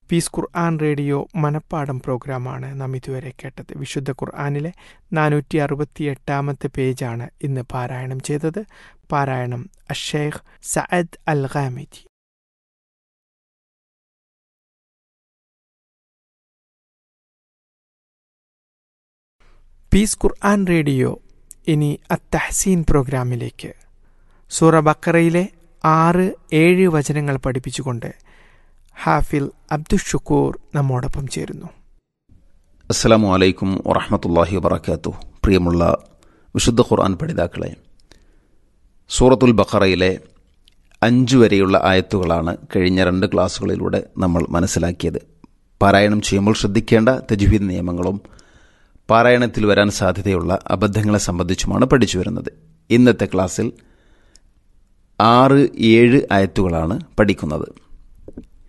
piece Quran radio മനപ്പാടം പ്രോഗ്രാമാണ് നാം ഇതുവരെ കേട്ടത് വിശുദ്ധ ഖുർആാനിലെ നാനൂറ്റി അറുപത്തി എട്ടാമത്തെ പേജാണ് ഇന്ന് പാരായണം ചെയ്തത് പാരായണം അഷേഖ് Saad Al Ghamidi peace Quran radio ഇനി അത്തഹസീൻ പ്രോഗ്രാമിലേക്ക് സൂറ ബക്കറയിലെ ആറ് ഏഴ് വചനങ്ങൾ പഠിപ്പിച്ചുകൊണ്ട് ഹാഫിൽ അബ്ദുഷുക്കൂർ നമ്മോടൊപ്പം ചേരുന്നു അസ്സലാമു അലൈക്കും വറഹമത്തല്ലാഹി വബർക്കാത്തു പ്രിയമുള്ള വിശുദ്ധ ഖുർആൻ പഠിതാക്കളെ സൂറത്തുൽ ബഖറയിലെ അഞ്ചു വരെയുള്ള ആയത്തുകളാണ് കഴിഞ്ഞ രണ്ട് ക്ലാസ്സുകളിലൂടെ നമ്മൾ മനസ്സിലാക്കിയത് പാരായണം ചെയ്യുമ്പോൾ ശ്രദ്ധിക്കേണ്ട തജ്വീദ് നിയമങ്ങളും പാരായണത്തിൽ വരാൻ സാധ്യതയുള്ള അബദ്ധങ്ങളെ സംബന്ധിച്ചുമാണ് പഠിച്ചു വരുന്നത് ഇന്നത്തെ ക്ലാസ്സിൽ ആറ് ഏഴ് ആയത്തുകളാണ് പഠിക്കുന്നത്